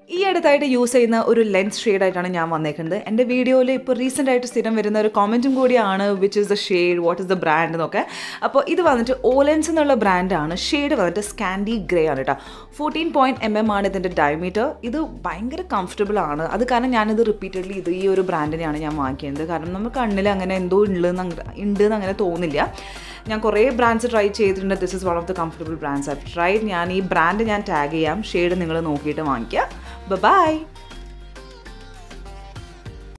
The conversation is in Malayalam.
ഈ അടുത്തായിട്ട് യൂസ് ചെയ്യുന്ന ഒരു ലെൻസ് ഷെയ്ഡായിട്ടാണ് ഞാൻ വന്നേക്കുന്നത് എൻ്റെ വീഡിയോയിൽ ഇപ്പോൾ റീസെൻ്റ് ആയിട്ട് സ്ഥിരം വരുന്ന ഒരു കമൻറ്റും കൂടിയാണ് which is the shade what is the brand എന്നൊക്കെ അപ്പോൾ ഇത് വന്നിട്ട് ഓലെൻസ് എന്നുള്ള ബ്രാൻഡാണ് ഷെയ്ഡ് വന്നിട്ട് സ്കാൻഡി ഗ്രേ ആണ് കേട്ടോ ഫോർട്ടീൻ പോയിൻറ്റ് എം എം ആണ് ഇതിൻ്റെ ഡയമീറ്റർ ഇത് ഭയങ്കര കംഫർട്ടബിൾ ആണ് അത് കാരണം ഞാനിത് റിപ്പീറ്റഡ്ലി ഇത് ഈ ഒരു ബ്രാൻഡിനെയാണ് ഞാൻ വാങ്ങിക്കുന്നത് കാരണം നമുക്ക് കണ്ണിൽ അങ്ങനെ എന്തോ ഉള്ളതെന്ന് ഉണ്ട് എന്ന് അങ്ങനെ തോന്നില്ല ഞാൻ കുറേ ബ്രാൻഡ്സ് ട്രൈ ചെയ്തിട്ടുണ്ട് this is one of the comfortable brands I tried ഞാൻ ഈ ബ്രാൻഡ് ഞാൻ ടാഗ് ചെയ്യാം ഷെയ്ഡ് നിങ്ങൾ നോക്കിയിട്ട് വാങ്ങിക്കുക ബൈ